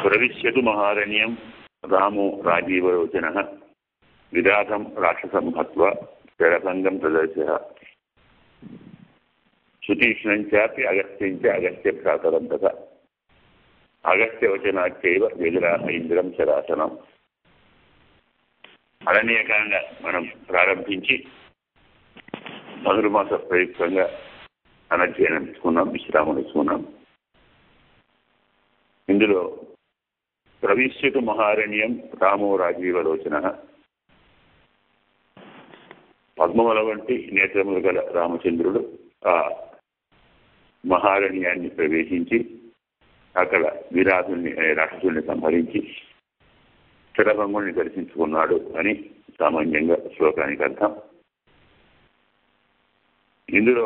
ప్రవిశ్యతు మహారణ్యం రామో రాజీవలోచన విరాధం రాక్షసం హత్వ జలసంగం ప్రదర్శ సుతీక్ష్ణం చాపి అగస్త్యం చ అగస్త్య భ్రాతరం తథ అగస్త్యవచనాచైవ వెదురా ఇంద్రం శరాసనం అరణ్యకాండ మనం ప్రారంభించి మధురమాస ప్రయుక్తంగా అనధ్యయనం ఇచ్చుకున్నాం విశ్రామం ఇచ్చుకున్నాం ఇందులో ప్రవిశ్యతు మహారణ్యం రామో రాజీవలోచన పద్మముల వంటి నేత్రములు గల రామచంద్రుడు ఆ మహారణ్యాన్ని ప్రవేశించి అక్కడ విరాటుని రాక్షసుల్ని సంహరించి స్థిరభంగుల్ని దర్శించుకున్నాడు అని సామాన్యంగా శ్లోకానికి అర్థం ఇందులో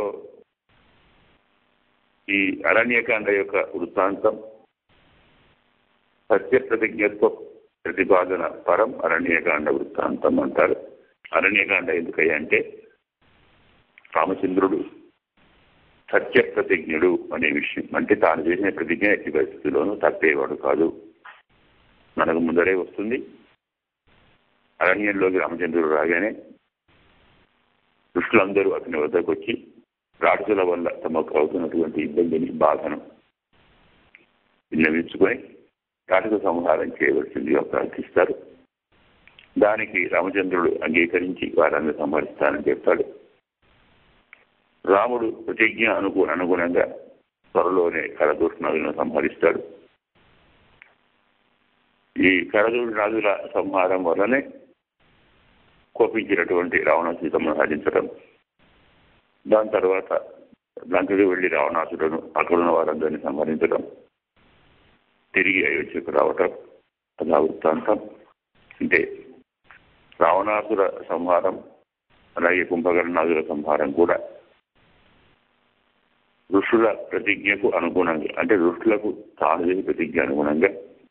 ఈ అరణ్యకాండ యొక్క వృత్తాంతం సత్య ప్రతిజ్ఞత్వ ప్రతిపాదన పరం అరణ్యకాండ వృత్తాంతం అంటారు అరణ్యకాండ ఎందుకయ్యా అంటే రామచంద్రుడు సత్య ప్రతిజ్ఞుడు అనే విషయం అంటే తాను చేసిన ప్రతిజ్ఞ ఎట్టి పరిస్థితుల్లోనూ తప్పేవాడు కాదు మనకు ముందరే వస్తుంది అరణ్యంలోకి రామచంద్రుడు రాగానే దుష్టులందరూ అతని వద్దకు వచ్చి రాక్షసుల వల్ల తమకు అవుతున్నటువంటి ఇబ్బందిని బాధను విన్నవించుకొని రాక్షస సంహారం చేయవలసిందిగా ప్రార్థిస్తారు దానికి రామచంద్రుడు అంగీకరించి వారిని సంహరిస్తానని చెప్తాడు రాముడు ప్రతిజ్ఞ అనుకు అనుగుణంగా త్వరలోనే కరదూషణాలను సంహరిస్తాడు ఈ కరదూషణాదుల సంహారం వల్లనే కోపించినటువంటి రావణాసుతమును సాధించడం దాని తర్వాత లంకకి వెళ్లి రావణాసులను అక్కడున్న వారందరినీ సంహరించడం తిరిగి అయోధ్యకు రావటం అలా వృత్తాంతం అంటే రావణాసుర సంహారం అలాగే కుంభకర్ణాదుల సంహారం కూడా ఋషుల ప్రతిజ్ఞకు అనుగుణంగా అంటే ఋషులకు తాను చేసి ప్రతిజ్ఞ అనుగుణంగా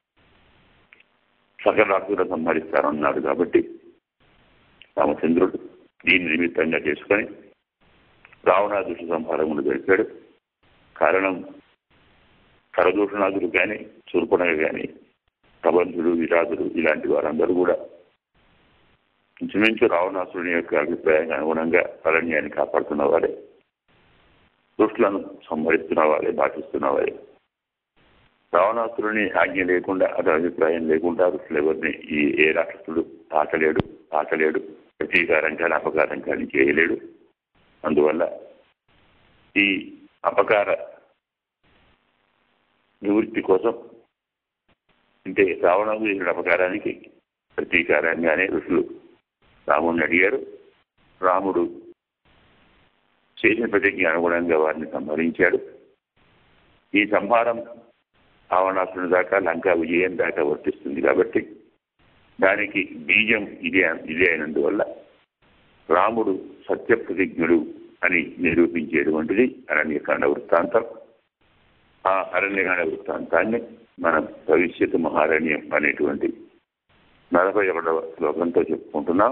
సకలాసుర సంహరిస్తారన్నాడు కాబట్టి రామచంద్రుడు దీన్ని నిమిత్తంగా చేసుకొని రావణాదుష సంహారములు జరిపాడు కారణం కరదూషణాదులు కానీ చురుపనగ కానీ ప్రబంధుడు విరాధుడు ఇలాంటి వారందరూ కూడా ఇంచుమించు రావణాసురుని యొక్క అభిప్రాయానికి అనుగుణంగా అరణ్యాన్ని కాపాడుతున్న వారే దుష్టులను సంహరిస్తున్న వారే బాధిస్తున్న వారే రావణాసురుని ఆజ్ఞ లేకుండా అతని అభిప్రాయం లేకుండా దుష్టులు ఎవరిని ఈ ఏ రాక్షసుడు తాకలేడు తాకలేడు ప్రతీకారం కానీ అపకారం కానీ చేయలేడు అందువల్ల ఈ అపకార నివృత్తి కోసం అంటే రావణుడు చేసిన అపకారానికి ప్రతీకారంగానే ఋషులు రాముడిని అడిగారు రాముడు చేసిన ప్రతిజ్ఞ అనుగుణంగా వారిని సంహరించాడు ఈ సంహారం రావణాసుని దాకా లంకా విజయం దాకా వర్తిస్తుంది కాబట్టి దానికి బీజం ఇదే ఇదే అయినందువల్ల రాముడు సత్యప్రతిజ్ఞుడు అని నిరూపించేటువంటిది అరణ్యకాండ వృత్తాంతం ఆ అరణ్యకాండ వృత్తాంతాన్ని మనం భవిష్యత్తు మహారణ్యం అనేటువంటి నలభై ఒకటవ శ్లోకంతో చెప్పుకుంటున్నాం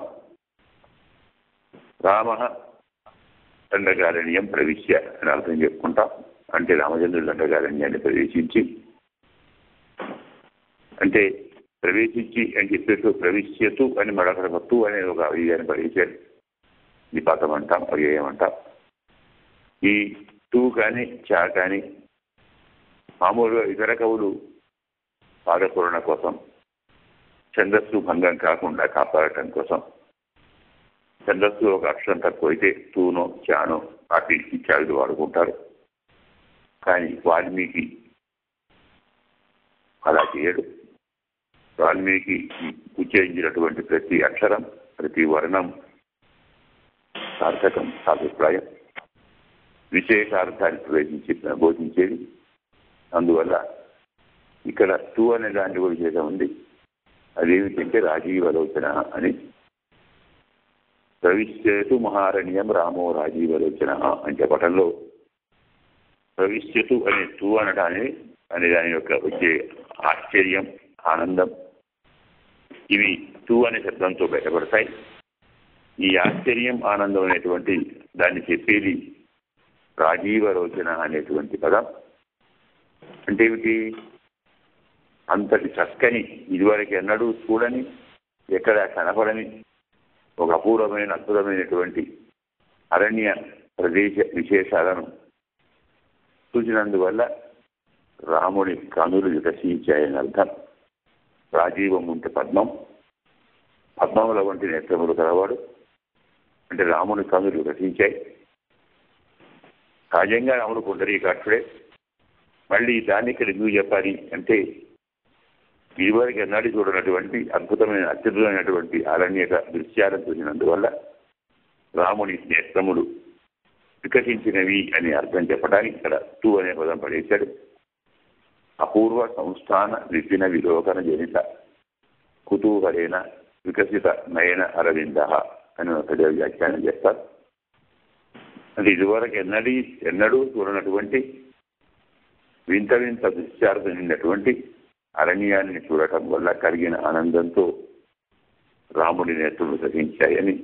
రామ దండకారణ్యం ప్రవిశ్య అని అర్థం చెప్పుకుంటాం అంటే రామచంద్రుడు దండకారణ్యాన్ని ప్రవేశించి అంటే ప్రవేశించి అని చెప్పేసి ప్రవిశ్యతు అని మరొకరు తు అనే ఒక అవ్యయాన్ని పడేశాడు నిపాతం అంటాం అవ్యయం అంటాం ఈ టూ కానీ చా కానీ మామూలుగా ఇతర కవులు పాదపూరణ కోసం ఛందస్సు భంగం కాకుండా కాపాడటం కోసం ఛందస్సు ఒక అక్షరం తక్కువైతే తూనో చానో అటు ఇత్యాదులు వాడుకుంటారు కానీ వాల్మీకి అలా చేయడు వాల్మీకి ఉచ్చరించినటువంటి ప్రతి అక్షరం ప్రతి వర్ణం సార్థకం సాభిప్రాయం విశేషార్థాన్ని ప్రవేశించి బోధించేది అందువల్ల ఇక్కడ టూ అనే దాంట్లో కూడా విశేషం ఉంది అదేమిటంటే రాజీవలోచన అని ప్రవిశ్యతు మహారణ్యం రామో రాజీవలోచన అని చెప్పటంలో ప్రవిశ్యతు అనే టూ అనడాన్ని అనే దాని యొక్క వచ్చే ఆశ్చర్యం ఆనందం ఇవి టూ అనే శబ్దంతో బయటపడతాయి ఈ ఆశ్చర్యం ఆనందం అనేటువంటి దాన్ని చెప్పేది రాజీవ రోచన అనేటువంటి పదం అంటే ఏమిటి అంతటి చక్కని ఇదివరకు ఎన్నడూ చూడని ఎక్కడ కనపడని ఒక అపూర్వమైన అద్భుతమైనటువంటి అరణ్య ప్రదేశ విశేషాలను చూసినందువల్ల రాముడి కనులు వికసించాయని అర్థం రాజీవం ఉంటే పద్మం పద్మముల వంటి నేత్రములు కలవాడు అంటే రాముని కనులు వికసించాయి సహజంగా రాముడు పుండరీకాక్షుడే మళ్ళీ దాన్ని ఇక్కడ ఎందుకు చెప్పాలి అంటే ఇదివరకు ఎన్నాడు చూడనటువంటి అద్భుతమైన అత్యద్భుతమైనటువంటి అరణ్యక దృశ్యాలను చూసినందువల్ల రాముని నేత్రములు వికసించినవి అని అర్థం చెప్పడానికి ఇక్కడ టూ అనే పదం పడేశాడు అపూర్వ సంస్థాన విపిన విలోకన జనిత కుతూహలేన వికసిత నయన అరవింద అని ఒక వ్యాఖ్యానం చేస్తారు అది ఇదివరకు ఎన్నడీ ఎన్నడూ చూడనటువంటి వింత వింత దృశ్యార్థమైనటువంటి అరణ్యాన్ని చూడటం వల్ల కలిగిన ఆనందంతో రాముడి నేత్రులు వికసించాయని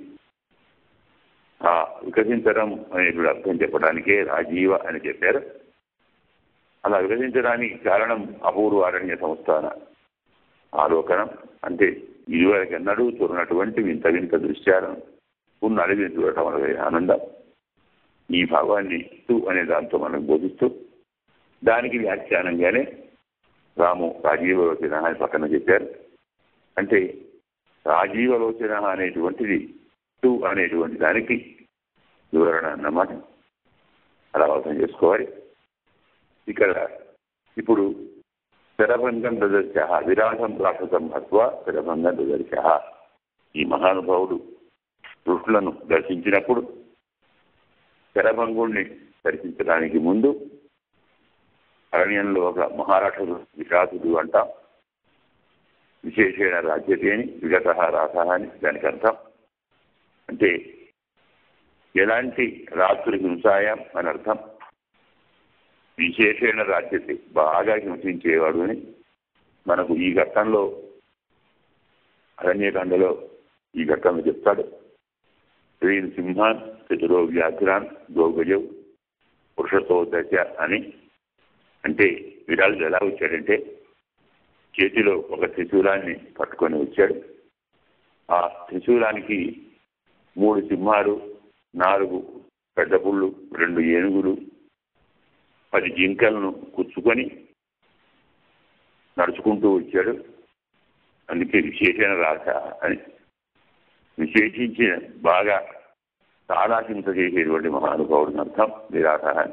ఆ వికసించడం అనేటువంటి అర్థం చెప్పడానికే రాజీవ అని చెప్పారు అలా వికసించడానికి కారణం అపూర్వ అరణ్య సంస్థాన ఆలోకనం అంటే ఇదివరకు ఎన్నడూ చూడనటువంటి వింత వింత దృశ్యాలను ఉన్న అడవిని చూడటం వల్ల ఆనందం ఈ భావాన్ని తు అనే దాంతో మనం బోధిస్తూ దానికి వ్యాఖ్యానంగానే రాము రాజీవలోచన అని పక్కన చెప్పారు అంటే రాజీవలోచన అనేటువంటిది టూ అనేటువంటి దానికి వివరణ అన్నమాట అలా అర్థం చేసుకోవాలి ఇక్కడ ఇప్పుడు శరభంగం దదర్శ విరాటం ప్రాకృతం హత్వ శరభంగం దదర్శ ఈ మహానుభావుడు ఋషులను దర్శించినప్పుడు శరభంగుణ్ణి దర్శించడానికి ముందు అరణ్యంలో ఒక మహారాష్ట్రుడు విషాసుడు అంటాం విశేషమైన రాజ్యతే అని విగత రాస అని దానికి అర్థం అంటే ఎలాంటి రాత్రి హింసాయం అని అర్థం విశేషమైన రాజ్యతే బాగా హింసించేవాడు అని మనకు ఈ ఘట్టంలో అరణ్యకాండలో ఈ ఘట్టంలో చెప్తాడు శ్రీన్ సింహాన్ చతురో వ్యాఘ్రాన్ గోగజవ్ పురుషతో దశ అని అంటే విరాళుడు ఎలా వచ్చాడంటే చేతిలో ఒక త్రిశూలాన్ని పట్టుకొని వచ్చాడు ఆ త్రిశూలానికి మూడు సింహాలు నాలుగు పెద్ద పుళ్ళు రెండు ఏనుగులు పది జింకలను కూర్చుకొని నడుచుకుంటూ వచ్చాడు అందుకే విశేషణ రాస అని విశేషించిన బాగా చాలా హింస చేసేటువంటి మహానుభావుడిని అర్థం విరాట అని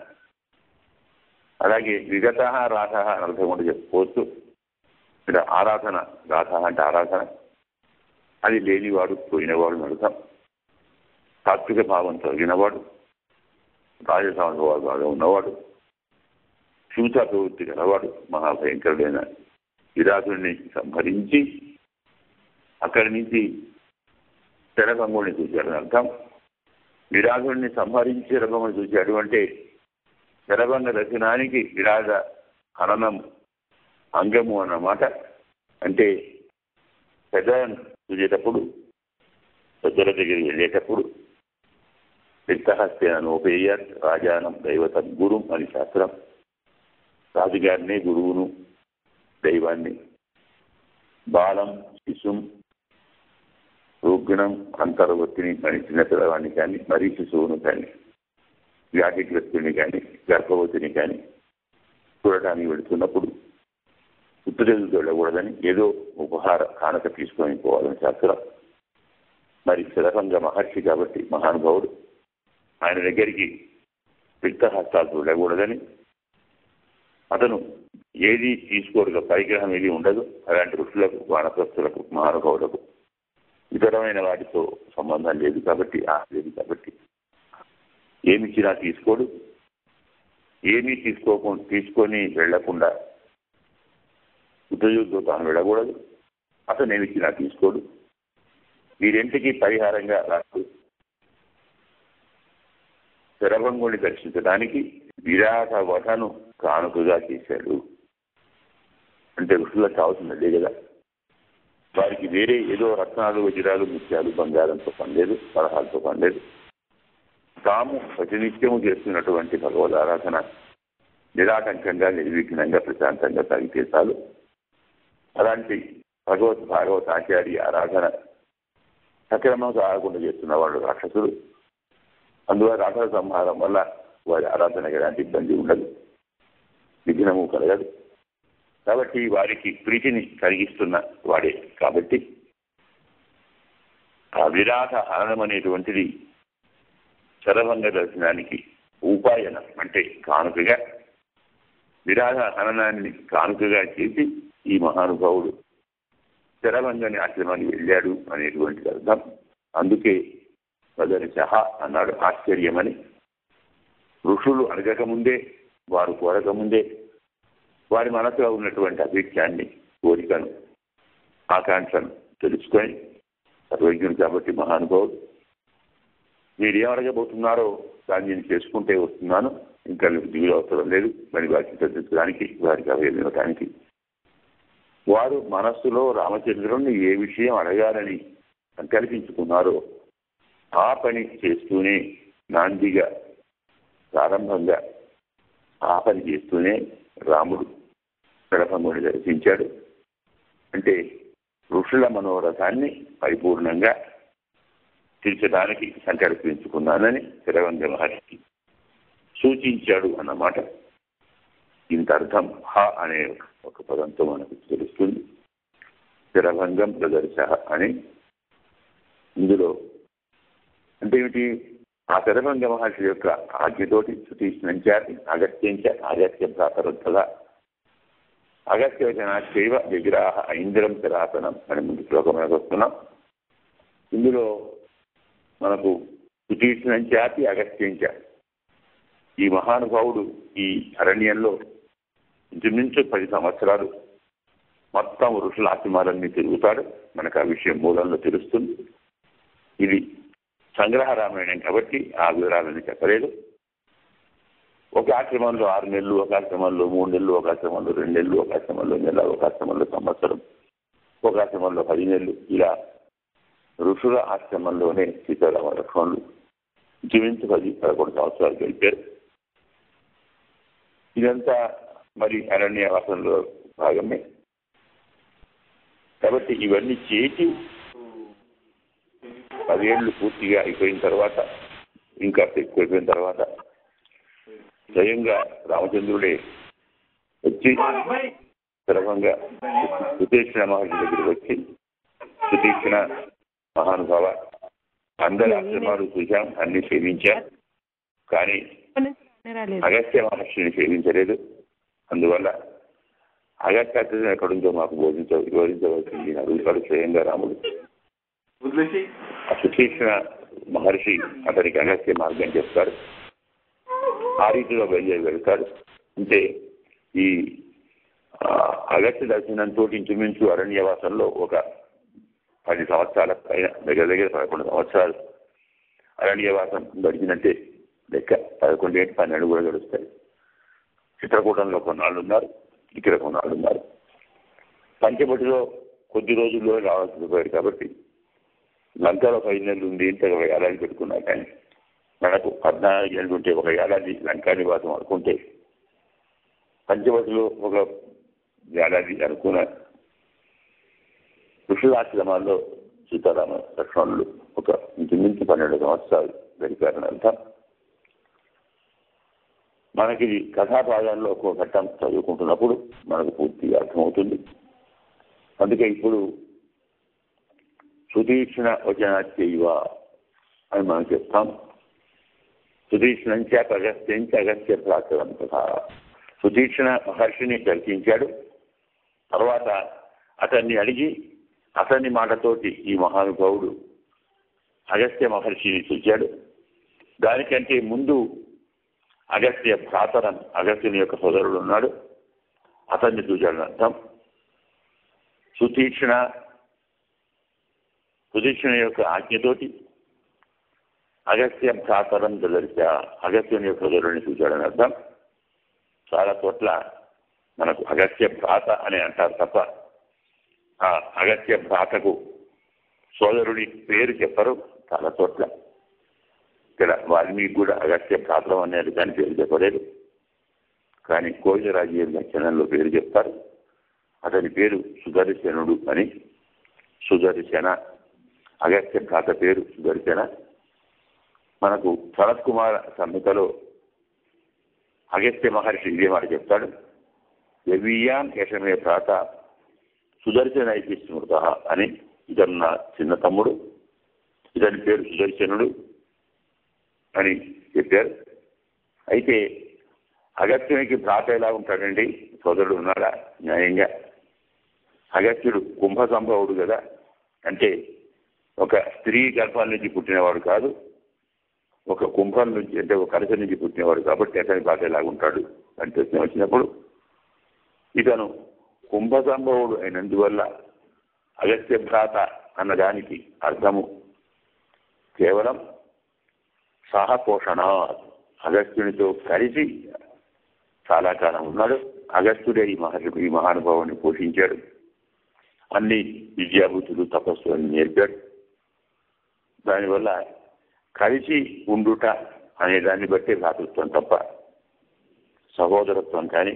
అలాగే విగత రాధ అని అర్థం కూడా చెప్పుకోవచ్చు ఇక్కడ ఆరాధన రాధ అంటే ఆరాధన అది లేనివాడు పోయినవాడు అర్థం సాత్విక భావం కలిగినవాడు రాజసానుభవాలు బాగా ఉన్నవాడు శూత ప్రవృత్తి గలవాడు మహాభయంకరుడైన విరాటుడిని సంహరించి అక్కడి నుంచి శరభంగుడిని చూశాడని అర్థం విరాటుడిని సంహరించి శరభంగుని చూశాడు అంటే శరభంగ దర్శనానికి విరాజ హననం అంగము అన్నమాట అంటే పెద్దలను చూసేటప్పుడు పెద్దల దగ్గరికి వెళ్ళేటప్పుడు విత్తహస్తేన నోపేయత్ రాజానం దైవతం గురుం అని శాస్త్రం రాజుగారిని గురువును దైవాన్ని బాలం శిశుం రుగ్ణం అంతర్వర్తిని మరి చిన్న పిల్లవాడిని కానీ మరీ శిశువును కానీ వ్యాధిగ్రస్తుని కానీ గర్భవతిని కానీ చూడటానికి వెళుతున్నప్పుడు ఉత్తరేజుతో వెళ్ళకూడదని ఏదో ఉపహార కానక తీసుకొని పోవాలని శాస్త్రం మరి శరభంగ మహర్షి కాబట్టి మహానుభావుడు ఆయన దగ్గరికి పిత్తహస్తాలతో వెళ్ళకూడదని అతను ఏది తీసుకోరుగా పరిగ్రహం ఏది ఉండదు అలాంటి ఋషులకు వానప్రస్తులకు మహానుభావులకు ఇతరమైన వాటితో సంబంధం లేదు కాబట్టి ఆ లేదు కాబట్టి ఏమిచ్చినా తీసుకోడు ఏమీ తీసుకోకు తీసుకొని వెళ్లకుండా ఉద్యోగంతో తాను వెళ్ళకూడదు అతను ఏమిచ్చినా తీసుకోడు ఈ రెంటికి పరిహారంగా రాదు శరభంగుని దర్శించడానికి విరాట వధను కానుకగా చేశాడు అంటే ఋషులకు కావాల్సిన అదే కదా వారికి వేరే ఏదో రత్నాలు వజ్రాలు ముత్యాలు బంగారంతో పనిలేదు సలహాలతో పనిలేదు తాము ప్రతినిత్యము చేస్తున్నటువంటి భగవద్ ఆరాధన నిరాటంకంగా నిర్విఘ్నంగా ప్రశాంతంగా సాగితే చాలు అలాంటి భగవత్ భాగవత్ ఆచార్య ఆరాధన సక్రమంగా ఆగకుండా చేస్తున్న వాళ్ళు రాక్షసులు అందువల్ల రాక్షస సంహారం వల్ల వారి ఆరాధనకి ఎలాంటి ఇబ్బంది ఉండదు విఘ్నము కలగదు కాబట్టి వారికి ప్రీతిని కలిగిస్తున్న వాడే కాబట్టి ఆ విరాట హరణం అనేటువంటిది శరభంగ దర్శనానికి ఉపాయనం అంటే కానుకగా విరాట హననాన్ని కానుకగా చేసి ఈ మహానుభావుడు శరభంగని ఆశ్రమానికి వెళ్ళాడు అనేటువంటి అర్థం అందుకే వదరి సహా అన్నాడు ఆశ్చర్యమని ఋషులు అడగకముందే వారు కోరకముందే వారి మనసులో ఉన్నటువంటి అభిప్రాయాన్ని కోరికను ఆకాంక్షను తెలుసుకొని సర్వజ్ఞుడు కాబట్టి మహానుభావుడు మీరు ఏం అడగబోతున్నారో దాన్ని నేను చేసుకుంటే వస్తున్నాను ఇంకా మీకు దిగులు అవసరం లేదు మరి వారికి చర్చించడానికి వారికి అభయం ఇవ్వడానికి వారు మనస్సులో రామచంద్రుణ్ణి ఏ విషయం అడగాలని సంకల్పించుకున్నారో ఆ పని చేస్తూనే నాందిగా ప్రారంభంగా ఆ పని చేస్తూనే రాముడు గడపముని దర్శించాడు అంటే ఋషుల మనోరథాన్ని పరిపూర్ణంగా తీర్చడానికి సంకల్పించుకున్నానని శరవంగ మహర్షి సూచించాడు అన్నమాట ఇంత అర్థం హ అనే ఒక పదంతో మనకు తెలుస్తుంది శరభంగం ప్రదర్శ అని ఇందులో అంటే ఏమిటి ఆ శరభంగ మహర్షి యొక్క ఆజ్ఞతోటి సుతీష్ణించారు అగత్యించారు అగత్య ప్రాతరుద్ధగా అగత్యవచనాశైవ విగ్రహ ఐంద్రం శరాసనం అని ముందు శ్లోకం వస్తున్నాం ఇందులో మనకు సుతీష్ణించాతి అగత్యించారు ఈ మహానుభావుడు ఈ అరణ్యంలో ఇంచుమించు పది సంవత్సరాలు మొత్తం ఋషుల ఆశ్రమాలన్నీ తిరుగుతాడు మనకు ఆ విషయం మూలంలో తెలుస్తుంది ఇది సంగ్రహ రామాయణం కాబట్టి ఆ వివరాలని చెప్పలేదు ఒక ఆశ్రమంలో ఆరు నెలలు ఒక ఆశ్రమంలో మూడు నెలలు ఒక ఆశ్రమంలో రెండు నెలలు ఒక ఆశ్రమంలో నెల ఒక ఆశ్రమంలో సంవత్సరం ఒక ఆశ్రమంలో పది నెలలు ఇలా ఋషుల ఆశ్రమంలోనే సీతారామ లక్ష్మణులు ఇంచుమించు పది పదకొండు సంవత్సరాలు గడిపారు ఇదంతా మరి అరణ్యవాసంలో భాగమే కాబట్టి ఇవన్నీ చేసి పదేళ్ళు పూర్తిగా అయిపోయిన తర్వాత ఇంకా ఎక్కువైపోయిన తర్వాత స్వయంగా రామచంద్రుడే వచ్చి సులభంగా సుతీక్షణ మహర్షి దగ్గరికి వచ్చి సుతీక్షణ మహానుభావ అందరి ఆశ్రమాలు చూశాం అన్ని సేవించాం కానీ అగస్త్య మహర్షిని సేవించలేదు అందువల్ల అగస్త్య ఎక్కడుందో మాకు బోధించ వివరించవలసింది అడుగుతాడు స్వయంగా రాముడు ఆ సుతీక్షణ మహర్షి అతనికి అగస్త్య మార్గం చెప్తాడు ఆ రీతిలో బయలుదేరి వెళ్తాడు అంటే ఈ అగస్త్య దర్శనంతో ఇంచుమించు అరణ్యవాసంలో ఒక పది సంవత్సరాల పైన దగ్గర దగ్గర పదకొండు సంవత్సరాలు అరణ్యవాసం గడిచినట్టే లెక్క పదకొండు ఏంటి పన్నెండు కూడా గడుస్తాయి చిత్రకూటంలో కొన్నాళ్ళు ఉన్నారు ఇక్కడ కొన్నాళ్ళు ఉన్నారు పంచబటిలో కొద్ది రోజుల్లో రావాల్సి పోయాడు కాబట్టి లంకలో ఒక ఐదు నెలలు ఉంది ఇంత ఒక ఏడాది పెట్టుకున్నా కానీ మనకు పద్నాలుగు ఏళ్ళు ఉంటే ఒక ఏడాది లంకా నివాసం అనుకుంటే పంచవటిలో ఒక ఏడాది అనుకున్న ఋషులాశ్రమాల్లో సీతారామ లక్ష్మణులు ఒక ఇంచుమించు పన్నెండు సంవత్సరాలు గడిపారని అర్థం మనకి కథాభాగాల్లో ఒక ఘట్టం చదువుకుంటున్నప్పుడు మనకు పూర్తిగా అర్థమవుతుంది అందుకే ఇప్పుడు సుతీక్షణ వచన చేయవ అని మనం చెప్తాం సుతీక్షణంచ అగస్త్యంచ అగస్త్య ప్రాచవంత సుతీక్షణ మహర్షిని దర్శించాడు తర్వాత అతన్ని అడిగి అతని మాటతోటి ఈ మహానుభావుడు అగస్త్య మహర్షిని చూచాడు దానికంటే ముందు అగస్త్య భ్రాతరం అగస్త్యుని యొక్క సోదరుడు ఉన్నాడు అతన్ని చూచాడు అర్థం సుతీక్షణ సుతీక్షణ యొక్క ఆజ్ఞతోటి అగస్త్య భ్రాతరం దదర్శ అగస్త్యుని యొక్క సోదరుడిని చూచాడని అర్థం చాలా చోట్ల మనకు అగస్త్య భ్రాత అని అంటారు తప్ప ఆ అగస్త్య భ్రాతకు సోదరుడి పేరు చెప్పరు చాలా చోట్ల ఇక్కడ వాల్మీకి కూడా అగస్త్య భ్రాతలం అనేది కానీ పేరు చెప్పలేదు కానీ కోయిలరాజు లక్షణంలో పేరు చెప్తారు అతని పేరు సుదర్శనుడు అని సుదర్శన అగస్త్య భ్రాత పేరు సుదర్శన మనకు శరత్ కుమార సంహితలో అగస్త్య మహర్షి ఇదే మాట చెప్తాడు యవీయాన్ యశమే భ్రాత సుదర్శన అయితే స్మృత అని ఇతను నా చిన్న తమ్ముడు ఇతని పేరు సుదర్శనుడు అని చెప్పారు అయితే అగస్త్యునికి భ్రాత ఎలా ఉంటాడండి సోదరుడు ఉన్నాడా న్యాయంగా అగస్త్యుడు కుంభ సంభవుడు కదా అంటే ఒక స్త్రీ గర్భాల నుంచి పుట్టినవాడు కాదు ఒక కుంభం నుంచి అంటే ఒక కలస నుంచి పుట్టినవాడు కాబట్టి అతని బాధ ఎలాగుంటాడు అని ప్రశ్న వచ్చినప్పుడు ఇతను కుంభ సంభవుడు అయినందువల్ల అగస్త్య భ్రాత అన్నదానికి అర్థము కేవలం సహపోషణ అగస్త్యునితో కలిసి చాలా కాలం ఉన్నాడు అగస్త్యుడే ఈ మహర్షి ఈ మహానుభావాన్ని పోషించాడు అన్ని విద్యాబుద్ధులు తపస్సు అని నేర్పాడు దానివల్ల కలిసి ఉండుట అనే దాన్ని బట్టి భ్రాతృత్వం తప్ప సహోదరత్వం కానీ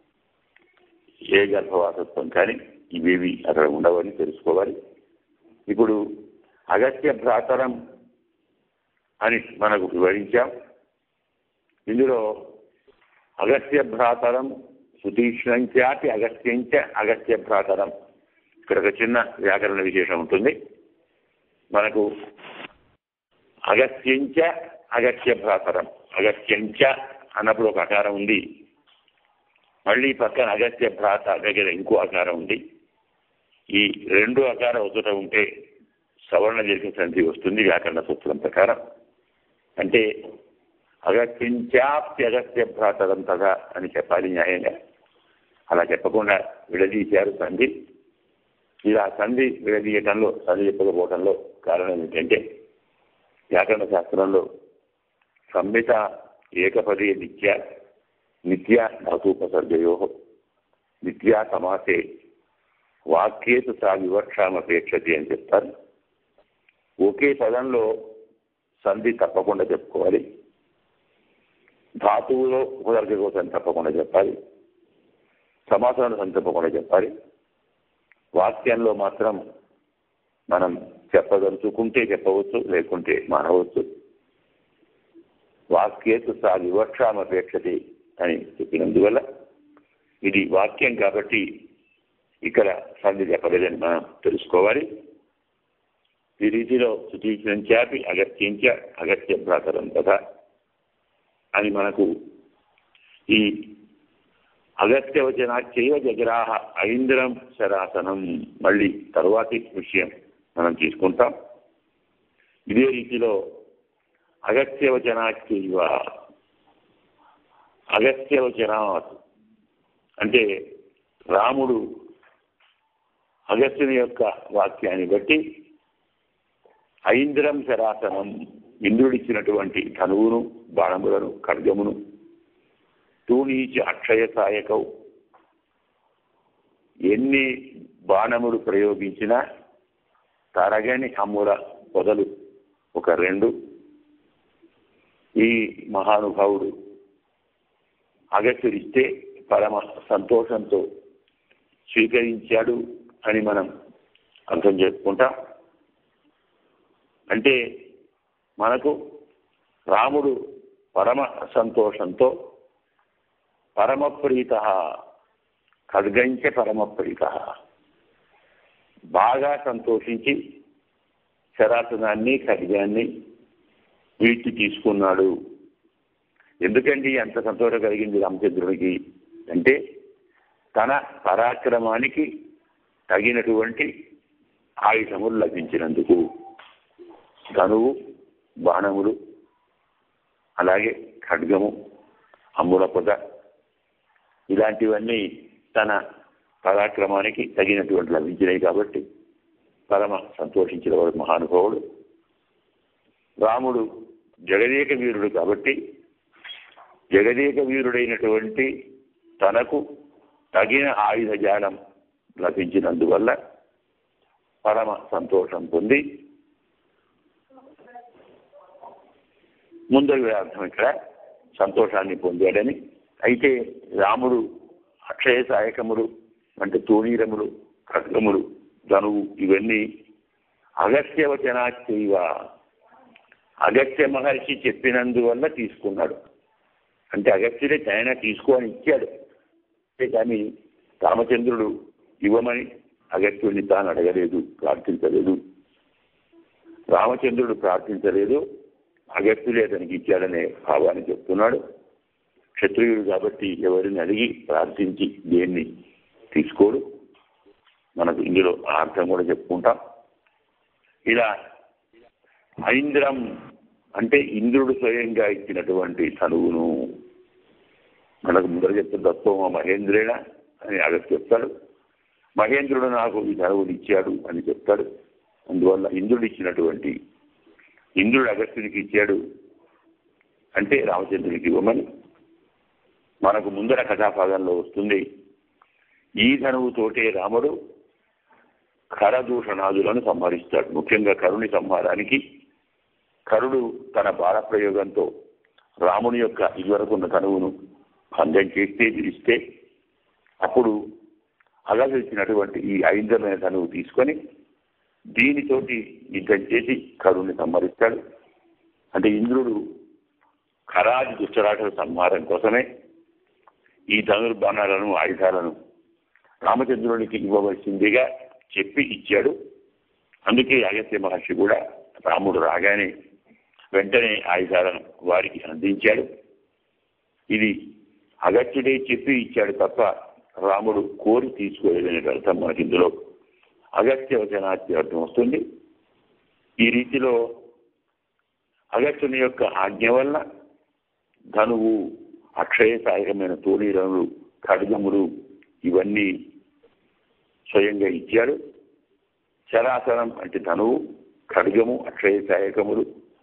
ఏ గర్భవాసత్వం కానీ ఇవేవి అక్కడ ఉండవని తెలుసుకోవాలి ఇప్పుడు అగస్త్య భ్రాతరం అని మనకు వివరించాం ఇందులో అగస్త్య భ్రాతరం సుతీక్ష్ణంచాపి అగస్త్యంచ అగస్త్య భ్రాతరం ఇక్కడ ఒక చిన్న వ్యాకరణ విశేషం ఉంటుంది మనకు అగస్త్యంచ అగస్త్య భ్రాతరం అగస్త్యంచ అన్నప్పుడు ఒక అకారం ఉంది మళ్ళీ పక్కన అగస్త్య భ్రాత దగ్గర ఇంకో అకారం ఉంది ఈ రెండు అకారం ఒకట ఉంటే సవర్ణ దీర్ఘ సంధి వస్తుంది వ్యాకరణ సూత్రం ప్రకారం అంటే అగత్యంచాప్యగత్య భ్రాతరం తదా అని చెప్పాలి న్యాయంగా అలా చెప్పకుండా విడదీశారు సంధి ఇలా సంధి విడదీయటంలో సంధి చెప్పకపోవడంలో కారణం ఏంటంటే వ్యాకరణ శాస్త్రంలో సంహిత ఏకపదే నిత్య నిత్య ధాతూపసర్గయో నిత్యా సమాసే వాక్యేతు సా వివక్షామపేక్షతి అని చెప్తారు ఒకే పదంలో సంధి తప్పకుండా చెప్పుకోవాలి ధాతువులో ఉపసర్గ కోసం తప్పకుండా చెప్పాలి సమాసాలను సంధి తప్పకుండా చెప్పాలి వాక్యంలో మాత్రం మనం చెప్పదలుచుకుంటే చెప్పవచ్చు లేకుంటే మానవచ్చు వాక్యేతు సా వివక్షామపేక్షతి అని చెప్పినందువల్ల ఇది వాక్యం కాబట్టి ఇక్కడ సంధి చెప్పలేదని మనం తెలుసుకోవాలి ఈ రీతిలో సుతీక్షించాపి అగత్యించ అగత్య భ్రాతరం కదా అని మనకు ఈ అగత్యవచనాచైవ జగ్రాహ ఐంద్రం శరాసనం మళ్ళీ తరువాతి విషయం మనం తీసుకుంటాం ఇదే రీతిలో అగత్యవచనాచైవ అగత్యవచనాత్ అంటే రాముడు అగస్త్యుని యొక్క వాక్యాన్ని బట్టి ఐంద్రం శరాసనం ఇంద్రుడిచ్చినటువంటి ధనువును బాణములను ఖడ్గమును తూనీచి అక్షయ సాయకవు ఎన్ని బాణములు ప్రయోగించినా తరగని అమ్ముల పొదలు ఒక రెండు ఈ మహానుభావుడు అగత్యుడిస్తే పరమ సంతోషంతో స్వీకరించాడు అని మనం అర్థం చేసుకుంటాం అంటే మనకు రాముడు పరమ సంతోషంతో పరమప్రీత ఖడ్గంచ పరమప్రీత బాగా సంతోషించి శరాసనాన్ని ఖడ్గాన్ని వీటి తీసుకున్నాడు ఎందుకండి అంత సంతోషం కలిగింది రామచంద్రునికి అంటే తన పరాక్రమానికి తగినటువంటి ఆయుధములు లభించినందుకు ధనువు బాణములు అలాగే ఖడ్గము అమ్ముల పొద ఇలాంటివన్నీ తన పరాక్రమానికి తగినటువంటి లభించినాయి కాబట్టి పరమ సంతోషించిన వాడు మహానుభావుడు రాముడు జగదేక వీరుడు కాబట్టి జగదేక వీరుడైనటువంటి తనకు తగిన ఆయుధ జాలం లభించినందువల్ల పరమ సంతోషం పొంది ముందరి అర్థం ఇక్కడ సంతోషాన్ని పొందాడని అయితే రాముడు అక్షయ సాయకముడు అంటే తోణీరములు ఖడ్గములు ధనువు ఇవన్నీ అగత్యవచనాచైవ అగత్య మహర్షి చెప్పినందువల్ల తీసుకున్నాడు అంటే అగత్యుడే ఆయన తీసుకో అని ఇచ్చాడు అంతే కానీ రామచంద్రుడు ఇవ్వమని అగత్యుడిని తాను అడగలేదు ప్రార్థించలేదు రామచంద్రుడు ప్రార్థించలేదు అగత్యుడే అతనికి ఇచ్చాడనే భావాన్ని చెప్తున్నాడు క్షత్రియుడు కాబట్టి ఎవరిని అడిగి ప్రార్థించి దేన్ని తీసుకోడు మనకు ఇందులో ఆ అర్థం కూడా చెప్పుకుంటాం ఇలా ఐంద్రం అంటే ఇంద్రుడు స్వయంగా ఇచ్చినటువంటి చదువును మనకు ముందర చెప్తే దత్తోమ మహేంద్రేణ అని అగస్త్య చెప్తాడు మహేంద్రుడు నాకు ఈ చదువుని ఇచ్చాడు అని చెప్తాడు అందువల్ల ఇంద్రుడు ఇచ్చినటువంటి ఇంద్రుడు అగస్త్యునికి ఇచ్చాడు అంటే రామచంద్రునికి ఇవ్వమని మనకు ముందర కథాభాగంలో వస్తుంది ఈ ధనువుతోటే రాముడు ఖరదూషణాదులను సంహరిస్తాడు ముఖ్యంగా కరుని సంహారానికి కరుడు తన బాల ప్రయోగంతో రాముని యొక్క ఇదివరకున్న తనువును భంగం చేస్తే విరిస్తే అప్పుడు అలగలిచినటువంటి ఈ ఐంద్రమైన తనువు తీసుకొని దీనితోటి యుద్ధం చేసి కరుణ్ణి సంహరిస్తాడు అంటే ఇంద్రుడు ఖరాజు దుష్టరాటల సంహారం కోసమే ఈ ధనుర్బాణాలను ఆయుధాలను రామచంద్రునికి ఇవ్వవలసిందిగా చెప్పి ఇచ్చాడు అందుకే అగస్త్య మహర్షి కూడా రాముడు రాగానే వెంటనే ఆయుధాలను వారికి అందించాడు ఇది అగత్యుడే చెప్పి ఇచ్చాడు తప్ప రాముడు కోరి తీసుకోలేదనే అర్థం మనకి ఇందులో అగత్య వచనాత్య అర్థం వస్తుంది ఈ రీతిలో అగత్యుని యొక్క ఆజ్ఞ వల్ల ధనువు అక్షయ సాయకమైన తోళీరములు ఖడ్గములు ఇవన్నీ స్వయంగా ఇచ్చాడు చరాచరం అంటే ధనువు ఖడ్గము అక్షయ సాయకములు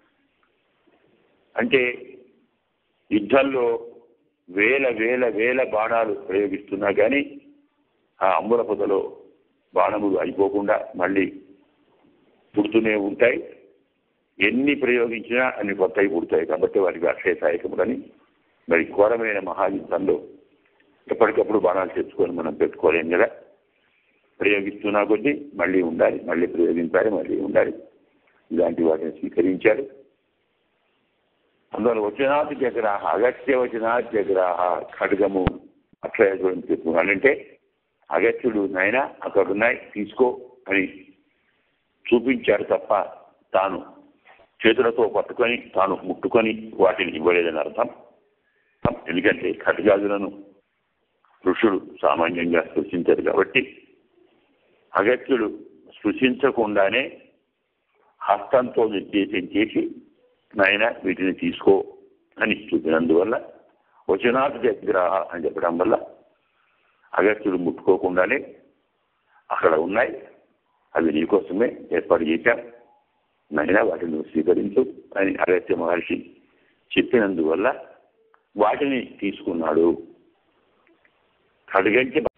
అంటే యుద్ధంలో వేల వేల వేల బాణాలు ప్రయోగిస్తున్నా కానీ ఆ అంబుల పొదలో బాణములు అయిపోకుండా మళ్ళీ పుడుతూనే ఉంటాయి ఎన్ని ప్రయోగించినా అన్ని కొత్తవి పుడతాయి కాబట్టి వాటికి అక్షయ సాయకములని మరి ఘోరమైన మహాయుద్ధంలో ఎప్పటికప్పుడు బాణాలు తెచ్చుకొని మనం పెట్టుకోలేం కదా ప్రయోగిస్తున్నా కొద్దీ మళ్ళీ ఉండాలి మళ్ళీ ప్రయోగించాలి మళ్ళీ ఉండాలి ఇలాంటి వాటిని స్వీకరించారు అందువల్ల వచనాతి జగ్రాహ అగత్య వచనాతి జగ్రాహ ఖడ్గము అక్షయ గురించి చెప్పుకున్నాడంటే అగత్యుడు నాయన అక్కడున్నాయి తీసుకో అని చూపించాడు తప్ప తాను చేతులతో పట్టుకొని తాను ముట్టుకొని వాటిని ఇవ్వలేదని అర్థం ఎందుకంటే ఖడ్గాదులను ఋషులు సామాన్యంగా స్పృశించారు కాబట్టి అగత్యుడు స్పృశించకుండానే హస్తంతో నిర్దేశం చేసి నాయన వీటిని తీసుకో అని చూపినందువల్ల వచనాథ జగ్రహ అని చెప్పడం వల్ల అగత్యుడు ముట్టుకోకుండానే అక్కడ ఉన్నాయి అవి నీకోసమే ఏర్పాటు చేశాం నైనా వాటిని నువ్వు స్వీకరించు అని అగత్య మహర్షి చెప్పినందువల్ల వాటిని తీసుకున్నాడు ఖడ్గంచి